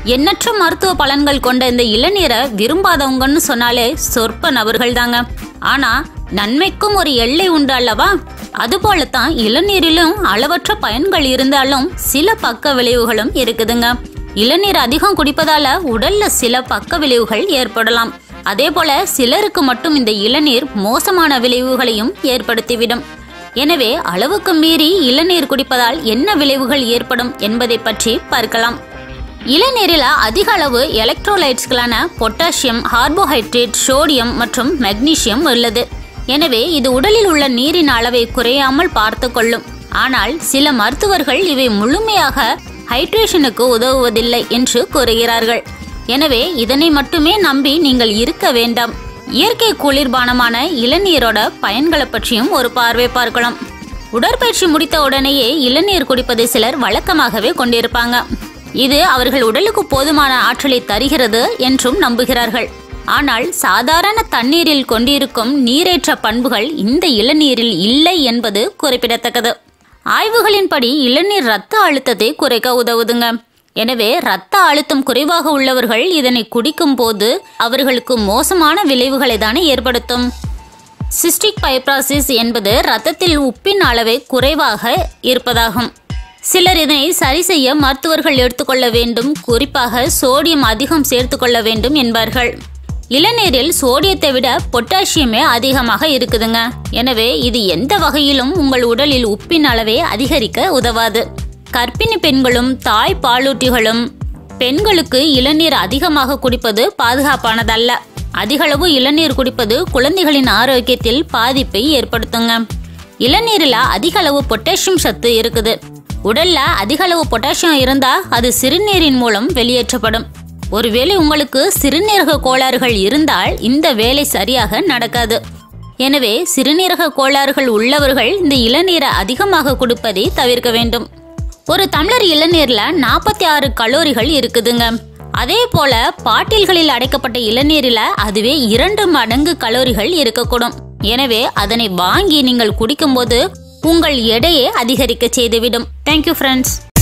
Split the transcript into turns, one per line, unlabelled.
எண்ணற்ற மருத்துவ பலன்கள் கொண்ட இந்த இளநீரை விரும்பாதவங்கன்னு சொன்னாலே சொற்ப நபர்கள் தாங்க ஆனா நன்மைக்கும் ஒரு எல்லை உண்டு அல்லவா அதுபோலத்தான் இளநீரிலும் அளவற்ற பயன்கள் இருந்தாலும் சில பக்க விளைவுகளும் இருக்குதுங்க இளநீர் அதிகம் குடிப்பதால உடல்ல சில பக்க விளைவுகள் ஏற்படலாம் அதே போல சிலருக்கு மட்டும் இந்த இளநீர் மோசமான விளைவுகளையும் ஏற்படுத்திவிடும் எனவே அளவுக்கு மீறி இளநீர் குடிப்பதால் என்ன விளைவுகள் ஏற்படும் என்பதை பற்றி பார்க்கலாம் இளநீரில் அதிக அளவு எலக்ட்ரோலைட்ஸ்களான பொட்டாசியம் கார்போஹைட்ரேட் சோடியம் மற்றும் மெக்னீசியம் உள்ளது எனவே இது உடலில் உள்ள நீரின் அளவை குறையாமல் பார்த்து கொள்ளும் ஆனால் சில மருத்துவர்கள் இவை முழுமையாக ஹைட்ரேஷனுக்கு உதவுவதில்லை என்று கூறுகிறார்கள் எனவே இதனை மட்டுமே நம்பி நீங்கள் இருக்க வேண்டாம் இயற்கை குளிர்பானமான இளநீரோட பயன்களை பற்றியும் ஒரு பார்வை பார்க்கலாம் உடற்பயிற்சி முடித்த உடனேயே இளநீர் குடிப்பதை சிலர் வழக்கமாகவே கொண்டிருப்பாங்க இது அவர்கள் உடலுக்கு போதுமான ஆற்றலை தருகிறது என்றும் நம்புகிறார்கள் ஆனால் சாதாரண தண்ணீரில் கொண்டிருக்கும் நீரேற்ற பண்புகள் இந்த இளநீரில் இல்லை என்பது குறிப்பிடத்தக்கது ஆய்வுகளின்படி இளநீர் இரத்த அழுத்தத்தை குறைக்க உதவுதுங்க எனவே இரத்த அழுத்தம் குறைவாக உள்ளவர்கள் இதனை குடிக்கும் போது அவர்களுக்கு மோசமான விளைவுகளை தானே ஏற்படுத்தும் சிஸ்டிக் பைப்ராசிஸ் என்பது இரத்தத்தில் உப்பின் அளவை குறைவாக இருப்பதாகும் சிலர் இதனை சரி செய்ய மருத்துவர்கள் எடுத்துக்கொள்ள வேண்டும் குறிப்பாக சோடியம் அதிகம் சேர்த்துக்கொள்ள வேண்டும் என்பார்கள் இளநீரில் சோடியத்தை விட பொட்டாசியமே அதிகமாக இருக்குதுங்க எனவே இது எந்த வகையிலும் உங்கள் உடலில் உப்பின் அளவை அதிகரிக்க உதவாது கர்ப்பிணி பெண்களும் தாய் பாலூட்டிகளும் பெண்களுக்கு இளநீர் அதிகமாக குடிப்பது பாதுகாப்பானதல்ல அதிகளவு இளநீர் குடிப்பது குழந்தைகளின் ஆரோக்கியத்தில் பாதிப்பை ஏற்படுத்துங்க இளநீரில் அதிக அளவு பொட்டாசியம் சத்து இருக்குது உடல்ல அதிக அளவு பொட்டாசியம் இருந்தா அது சிறுநீரின் மூலம் வெளியேற்றப்படும் ஒருவேளை உங்களுக்கு சிறுநீரக கோளாறுகள் இருந்தால் இந்த வேலை சரியாக நடக்காது எனவே சிறுநீரக கோளாறுகள் உள்ளவர்கள் இந்த இளநீரை அதிகமாக கொடுப்பதை தவிர்க்க வேண்டும் ஒரு டம்ளர் இளநீர்ல நாற்பத்தி ஆறு கலோரிகள் இருக்குதுங்க அதே போல பாட்டில்களில் அடைக்கப்பட்ட இளநீரில் அதுவே இரண்டு மடங்கு கலோரிகள் இருக்கக்கூடும் எனவே அதனை வாங்கி நீங்கள் குடிக்கும்போது உங்கள் எடையை அதிகரிக்க செய்துவிடும் தேங்க்யூ ஃப்ரெண்ட்ஸ்